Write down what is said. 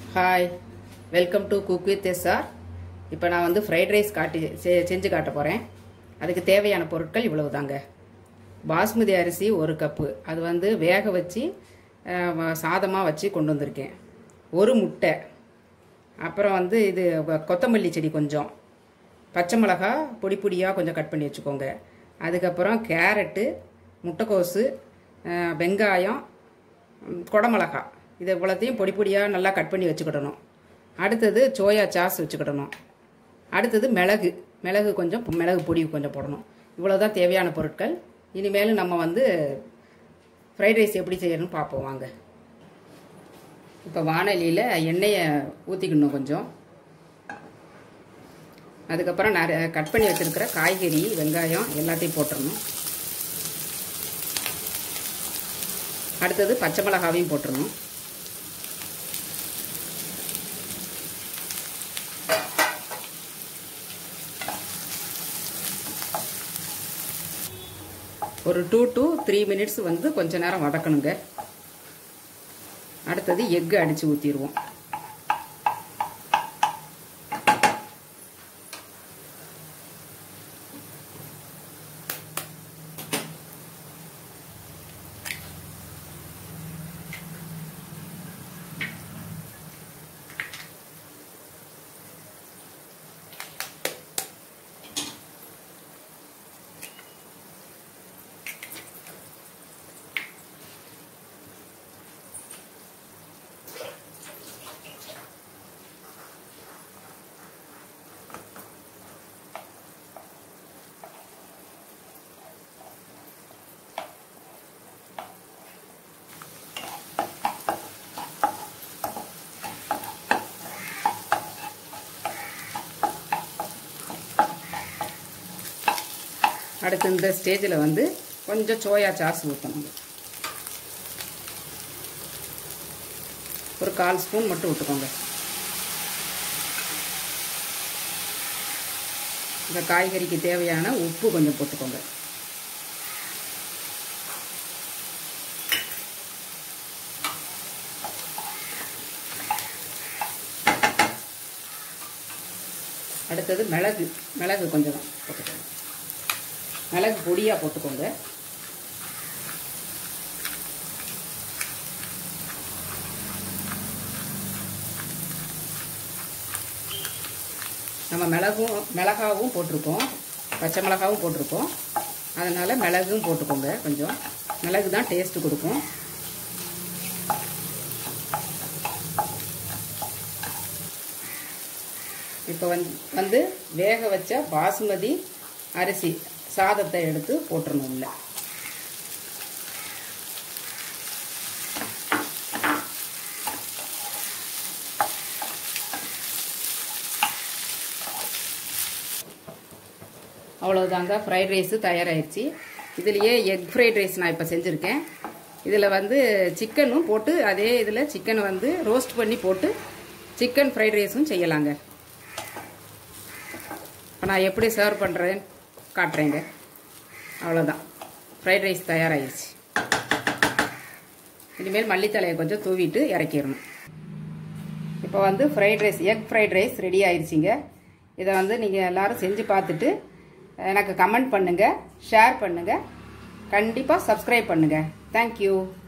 hi welcome to cook with SR இப்போ நான் வந்து ஃப்ரைட் ரைஸ் காட்டி செ- செஞ்சு காட்ட போகிறேன் அதுக்கு தேவையான பொருட்கள் இவ்வளவு தாங்க பாஸ்மதி அரிசி ஒரு கப்பு அது வந்து வேக வச்சு சாதமாக வச்சு கொண்டு வந்திருக்கேன் ஒரு முட்டை அப்புறம் வந்து இது வ- கொத்தமல்லி செடி கொஞ்சம் பச்சை மிளகா பொடி பொடியாக கொஞ்சம் கட் பண்ணி வச்சுக்கோங்க அதுக்கப்புறம் கேரட்டு முட்டைக்கோசு அஹ், வெங்காயம் ம், குடமிளகா இது இவ்வளோத்தையும் பொடி பொடியாக நல்லா கட் பண்ணி வச்சுக்கிடணும் அடுத்தது சோயா சாஸ் வச்சுக்கிடணும் அடுத்தது மிளகு மிளகு கொஞ்சம் மிளகு பொடி கொஞ்சம் போடணும் இவ்வளோதான் தேவையான பொருட்கள் இனிமேல் நம்ம வந்து ஃப்ரைட் ரைஸ் எப்படி செய்யணும்னு பார்ப்போம் வாங்க இப்போ வானலியில் எண்ணெயை ஊற்றிக்கணும் கொஞ்சம் அதுக்கப்புறம் நிறைய கட் பண்ணி வச்சிருக்கிற காய்கறி வெங்காயம் எல்லாத்தையும் போட்டுறணும் அடுத்தது பச்சை மிளகாவையும் போட்டுறணும் ஒரு டூ டு த்ரீ மினிட்ஸ் வந்து கொஞ்ச நேரம் வதக்கணுங்க அடுத்தது எக்கு அடித்து ஊற்றிடுவோம் அடுத்து இந்த ஸ்டேஜில் வந்து கொஞ்சம் சோயா சாஸ் ஊற்றணும் ஒரு கால் ஸ்பூன் மட்டும் ஊற்றுக்கோங்க இந்த காய்கறிக்கு தேவையான உப்பு கொஞ்சம் போட்டுக்கோங்க அடுத்தது மிளகு மிளகு கொஞ்சம் தான் போட்டுக்கோங்க மிளகு பொடியாக போட்டுக்கோங்க நம்ம மிளகும் மிளகாவும் போட்டிருக்கோம் பச்சை மிளகாவும் போட்டிருக்கோம் அதனால் மிளகும் போட்டுக்கோங்க கொஞ்சம் மிளகு தான் டேஸ்ட்டு கொடுக்கும் இப்போ வந்து வந்து வேக வச்ச பாசுமதி அரிசி சாதத்தை எடுத்து போட்டுறணும் உள்ள அவ்வளோதாங்க ஃப்ரைட் ரைஸு தயாராகிடுச்சு இதுலேயே எக் ஃப்ரைட் ரைஸ் நான் இப்போ செஞ்சுருக்கேன் இதில் வந்து சிக்கனும் போட்டு அதே இதில் சிக்கனை வந்து ரோஸ்ட் பண்ணி போட்டு சிக்கன் ஃப்ரைட் ரைஸும் செய்யலாங்க இப்போ நான் எப்படி சர்வ் பண்ணுறேன்னு காட்டுறேங்க அவ்வளோதான் ஃப்ரைட் ரைஸ் தயாராகிடுச்சு இனிமேல் மல்லித்தலையை கொஞ்சம் தூவிட்டு இறக்கிடணும் இப்போ வந்து fried rice egg fried rice ready ஆயிடுச்சிங்க இதை வந்து நீங்கள் எல்லாரும் செஞ்சு பார்த்துட்டு எனக்கு கமெண்ட் பண்ணுங்கள் ஷேர் பண்ணுங்கள் கண்டிப்பாக சப்ஸ்கிரைப் பண்ணுங்கள் தேங்க்யூ